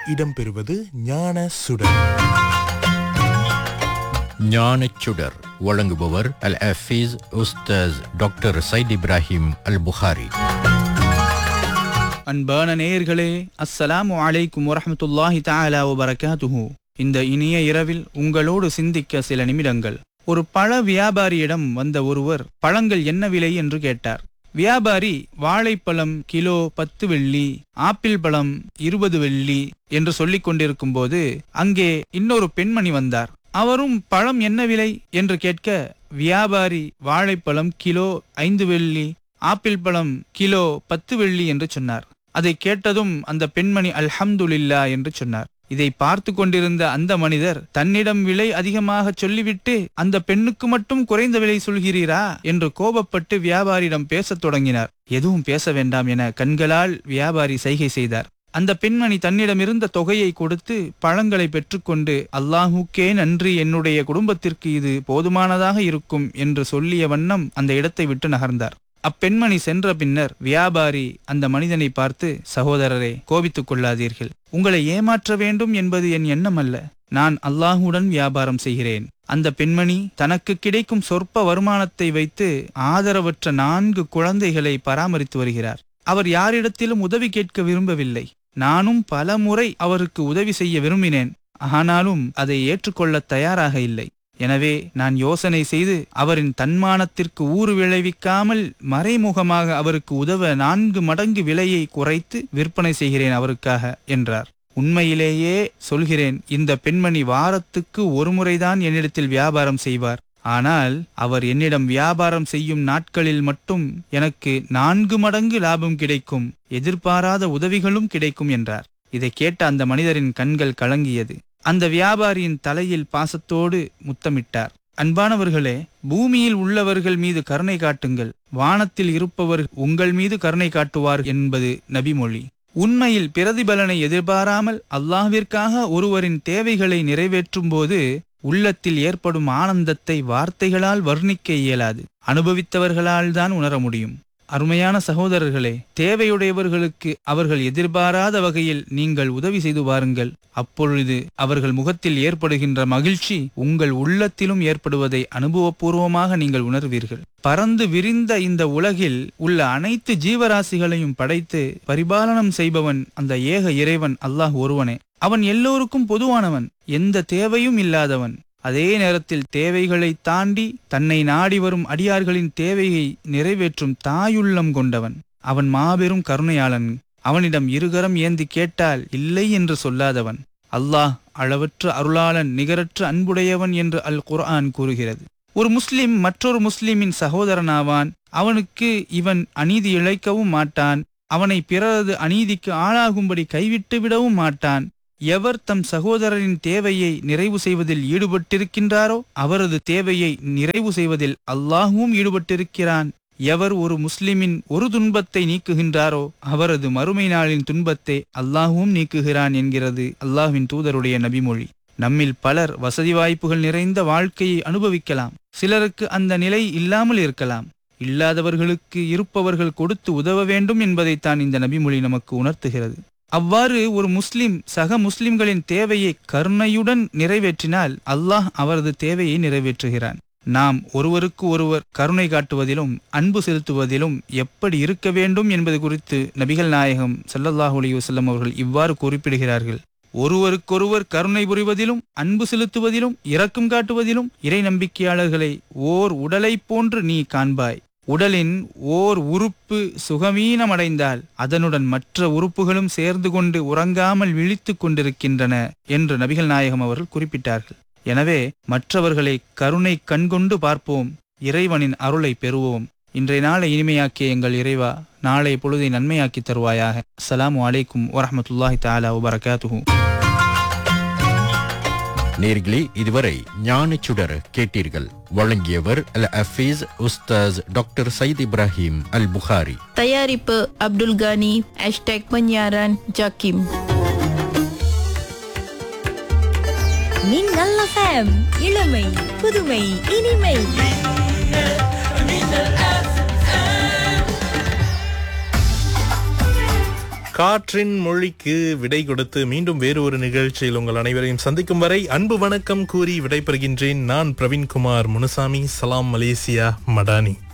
இடம்பெறுவது ஞான சுடர் ஞானச்சுடர் வழங்குபவர் அல் அஃபீஸ் உஸ்தாஸ் டாக்டர் சைத் இப்ராஹிம் அல் புகாரி அன்பான நேயர்களே அஸ்ஸலாமு அலைக்கும் வரஹ்மத்துல்லாஹி தஆலா வபரகாத்துஹு இந்த இனிய இரவில் உங்களோடு சிந்திக்க சில நிமிடங்கள் ஒரு பழ வியாபாரியிடம் வந்த ஒருவர் பழங்கள் என்ன விலை என்று கேட்டார் வியாபாரி வாழைப்பழம் கிலோ பத்து வெள்ளி ஆப்பிள் பழம் இருபது வெள்ளி என்று சொல்லிக் கொண்டிருக்கும் போது அங்கே இன்னொரு பெண்மணி வந்தார் அவரும் பழம் என்ன விலை என்று கேட்க வியாபாரி வாழைப்பழம் கிலோ ஐந்து வெள்ளி ஆப்பிள் பழம் கிலோ பத்து வெள்ளி என்று சொன்னார் அதை கேட்டதும் அந்த பெண்மணி அல்ஹம்துலில்லா என்று சொன்னார் இதை பார்த்து கொண்டிருந்த அந்த மனிதர் தன்னிடம் விலை அதிகமாக சொல்லிவிட்டு அந்த பெண்ணுக்கு மட்டும் குறைந்த விலை சொல்கிறீரா என்று கோபப்பட்டு வியாபாரியிடம் பேசத் தொடங்கினார் எதுவும் பேச வேண்டாம் என கண்களால் வியாபாரி சைகை செய்தார் அந்த பெண்மணி தன்னிடமிருந்த தொகையை கொடுத்து பழங்களை பெற்றுக்கொண்டு அல்லாஹுக்கே நன்றி என்னுடைய குடும்பத்திற்கு இது போதுமானதாக இருக்கும் என்று சொல்லிய வண்ணம் அந்த இடத்தை விட்டு நகர்ந்தார் அப்பெண்மணி சென்ற பின்னர் வியாபாரி அந்த மனிதனை பார்த்து சகோதரரே கோபித்துக் கொள்ளாதீர்கள் உங்களை ஏமாற்ற வேண்டும் என்பது என் எண்ணம் அல்ல நான் அல்லாஹுடன் வியாபாரம் செய்கிறேன் அந்த பெண்மணி தனக்கு கிடைக்கும் சொற்ப வருமானத்தை வைத்து ஆதரவற்ற நான்கு குழந்தைகளை பராமரித்து வருகிறார் அவர் யாரிடத்திலும் உதவி கேட்க விரும்பவில்லை நானும் பல முறை அவருக்கு உதவி செய்ய விரும்பினேன் ஆனாலும் அதை ஏற்றுக்கொள்ள தயாராக இல்லை எனவே நான் யோசனை செய்து அவரின் தன்மானத்திற்கு ஊறு விளைவிக்காமல் மறைமுகமாக அவருக்கு உதவ நான்கு மடங்கு விலையை குறைத்து விற்பனை செய்கிறேன் அவருக்காக என்றார் உண்மையிலேயே சொல்கிறேன் இந்த பெண்மணி வாரத்துக்கு ஒரு முறைதான் என்னிடத்தில் வியாபாரம் செய்வார் ஆனால் அவர் என்னிடம் வியாபாரம் செய்யும் நாட்களில் மட்டும் எனக்கு நான்கு மடங்கு லாபம் கிடைக்கும் எதிர்பாராத உதவிகளும் கிடைக்கும் என்றார் இதை கேட்ட அந்த மனிதரின் கண்கள் கலங்கியது அந்த வியாபாரியின் தலையில் பாசத்தோடு முத்தமிட்டார் அன்பானவர்களே பூமியில் உள்ளவர்கள் மீது கருணை காட்டுங்கள் வானத்தில் இருப்பவர் உங்கள் மீது கருணை காட்டுவார் என்பது நபிமொழி உண்மையில் பிரதிபலனை எதிர்பாராமல் அல்லாஹ்விற்காக ஒருவரின் தேவைகளை நிறைவேற்றும் போது உள்ளத்தில் ஏற்படும் ஆனந்தத்தை வார்த்தைகளால் வர்ணிக்க இயலாது அனுபவித்தவர்களால் தான் உணர முடியும் அருமையான சகோதரர்களே தேவையுடையவர்களுக்கு அவர்கள் எதிர்பாராத வகையில் நீங்கள் உதவி செய்து பாருங்கள் அப்பொழுது அவர்கள் முகத்தில் ஏற்படுகின்ற மகிழ்ச்சி உங்கள் உள்ளத்திலும் ஏற்படுவதை அனுபவபூர்வமாக நீங்கள் உணர்வீர்கள் பறந்து விரிந்த இந்த உலகில் உள்ள அனைத்து ஜீவராசிகளையும் படைத்து பரிபாலனம் செய்பவன் அந்த ஏக இறைவன் அல்லாஹ் ஒருவனே அவன் எல்லோருக்கும் பொதுவானவன் எந்த தேவையும் இல்லாதவன் அதே நேரத்தில் தேவைகளை தாண்டி தன்னை நாடி வரும் அடியார்களின் தேவையை நிறைவேற்றும் தாயுள்ளம் கொண்டவன் அவன் மாபெரும் கருணையாளன் அவனிடம் இருகரம் ஏந்தி கேட்டால் இல்லை என்று சொல்லாதவன் அல்லாஹ் அளவற்ற அருளாளன் நிகரற்ற அன்புடையவன் என்று அல் குர்ஆன் கூறுகிறது ஒரு முஸ்லிம் மற்றொரு முஸ்லிமின் சகோதரனாவான் அவனுக்கு இவன் அநீதி இழைக்கவும் மாட்டான் அவனை பிறரது அநீதிக்கு ஆளாகும்படி கைவிட்டு விடவும் மாட்டான் எவர் தம் சகோதரரின் தேவையை நிறைவு செய்வதில் ஈடுபட்டிருக்கின்றாரோ அவரது தேவையை நிறைவு செய்வதில் அல்லாஹுவும் ஈடுபட்டிருக்கிறான் எவர் ஒரு முஸ்லிமின் ஒரு துன்பத்தை நீக்குகின்றாரோ அவரது மறுமை நாளின் துன்பத்தை அல்லாஹுவும் நீக்குகிறான் என்கிறது அல்லாஹ்வின் தூதருடைய நபிமொழி நம்மில் பலர் வசதி வாய்ப்புகள் நிறைந்த வாழ்க்கையை அனுபவிக்கலாம் சிலருக்கு அந்த நிலை இல்லாமல் இருக்கலாம் இல்லாதவர்களுக்கு இருப்பவர்கள் கொடுத்து உதவ வேண்டும் என்பதைத்தான் இந்த நபிமொழி நமக்கு உணர்த்துகிறது அவ்வாறு ஒரு முஸ்லிம் சக முஸ்லிம்களின் தேவையை கருணையுடன் நிறைவேற்றினால் அல்லாஹ் அவரது தேவையை நிறைவேற்றுகிறான் நாம் ஒருவருக்கு ஒருவர் கருணை காட்டுவதிலும் அன்பு செலுத்துவதிலும் எப்படி இருக்க வேண்டும் என்பது குறித்து நபிகள் நாயகம் ஸல்லல்லாஹு அலைஹி வஸல்லம் அவர்கள் இவ்வாறு குறிப்பிடுகிறார்கள் ஒருவருக்கொருவர் கருணை புரிவதிலும் அன்பு செலுத்துவதிலும் இரக்கம் காட்டுவதிலும் இறை நம்பிக்கையாளர்களை ஓர் உடலைப் போன்று நீ காண்பாய் உடலின் ஓர் உறுப்பு சுகமீனமடைந்தால் அதனுடன் மற்ற உறுப்புகளும் சேர்ந்து கொண்டு உறங்காமல் விழித்துக் கொண்டிருக்கின்றன என்று நபிகள் நாயகம் அவர்கள் குறிப்பிட்டார்கள் எனவே மற்றவர்களை கருணை கண்கொண்டு பார்ப்போம் இறைவனின் அருளை பெறுவோம் இன்றைய நாளை இனிமையாக்கிய எங்கள் இறைவா நாளை பொழுதை நன்மையாக்கி தருவாயாக அஸ்ஸலாமு அலைக்கும் வரஹ்மத்துல்லாஹி தஆலா வபரகாத்துஹு நேர்களே இதுவரை ஞானச்சுடர் கேட்டீர்கள் வழங்கியவர் அல் அஃபீஸ் உஸ்தாஸ் டாக்டர் சைத் இப்ராஹிம் அல் புகாரி தயாரிப்பு அப்துல் கானி ஹேஷ்டேக் பன்யாரான் ஜாக்கிம் மின்னல் எஃப்எம் இளமை புதுமை இனிமை காற்றின் மொழிக்கு விடை கொடுத்து மீண்டும் வேறு ஒரு நிகழ்ச்சியில் உங்கள் அனைவரையும் சந்திக்கும் வரை அன்பு வணக்கம் கூறி விடைபெறுகின்றேன் நான் பிரவீன்குமார் முனுசாமி சலாம் மலேசியா மடானி